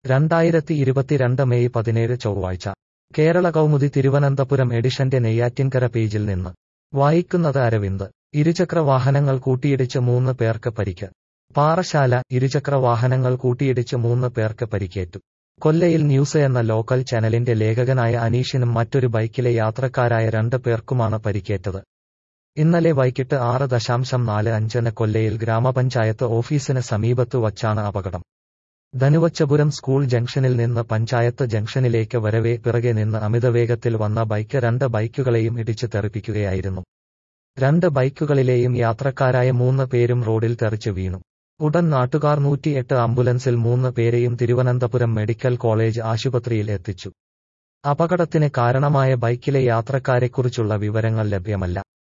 രണ്ടായിരത്തി ഇരുപത്തിരണ്ട് മെയ് പതിനേഴ് ചൊവ്വാഴ്ച കേരള കൗമുദി തിരുവനന്തപുരം എഡിഷന്റെ നെയ്യാറ്റിൻകര പേജിൽ നിന്ന് വായിക്കുന്നത് അരവിന്ദ് ഇരുചക്ര വാഹനങ്ങൾ കൂട്ടിയിടിച്ച് മൂന്ന് പേർക്ക് പരിക്ക് പാറശാല ഇരുചക്ര വാഹനങ്ങൾ കൂട്ടിയിടിച്ച് മൂന്ന് പേർക്ക് പരിക്കേറ്റു കൊല്ലയിൽ ന്യൂസ് എന്ന ലോക്കൽ ചാനലിന്റെ ലേഖകനായ അനീഷിനും മറ്റൊരു ബൈക്കിലെ യാത്രക്കാരായ രണ്ട് പേർക്കുമാണ് പരിക്കേറ്റത് ഇന്നലെ വൈകിട്ട് ആറ് ദശാംശം നാല് അഞ്ചിന് കൊല്ലയിൽ ഗ്രാമപഞ്ചായത്ത് ഓഫീസിന് സമീപത്തു വച്ചാണ് അപകടം ധനുവച്ചപുരം സ്കൂൾ ജംഗ്ഷനിൽ നിന്ന് പഞ്ചായത്ത് ജംഗ്ഷനിലേക്ക് വരവേ പിറകെ നിന്ന് അമിതവേഗത്തിൽ വന്ന ബൈക്ക് രണ്ട് ബൈക്കുകളെയും ഇടിച്ച് തെറിപ്പിക്കുകയായിരുന്നു രണ്ട് ബൈക്കുകളിലെയും യാത്രക്കാരായ മൂന്ന് പേരും റോഡിൽ തെറിച്ച് വീണു ഉടൻ നാട്ടുകാർ നൂറ്റിയെട്ട് ആംബുലൻസിൽ മൂന്ന് പേരെയും തിരുവനന്തപുരം മെഡിക്കൽ കോളേജ് ആശുപത്രിയിൽ എത്തിച്ചു അപകടത്തിന് കാരണമായ ബൈക്കിലെ യാത്രക്കാരെക്കുറിച്ചുള്ള വിവരങ്ങൾ ലഭ്യമല്ല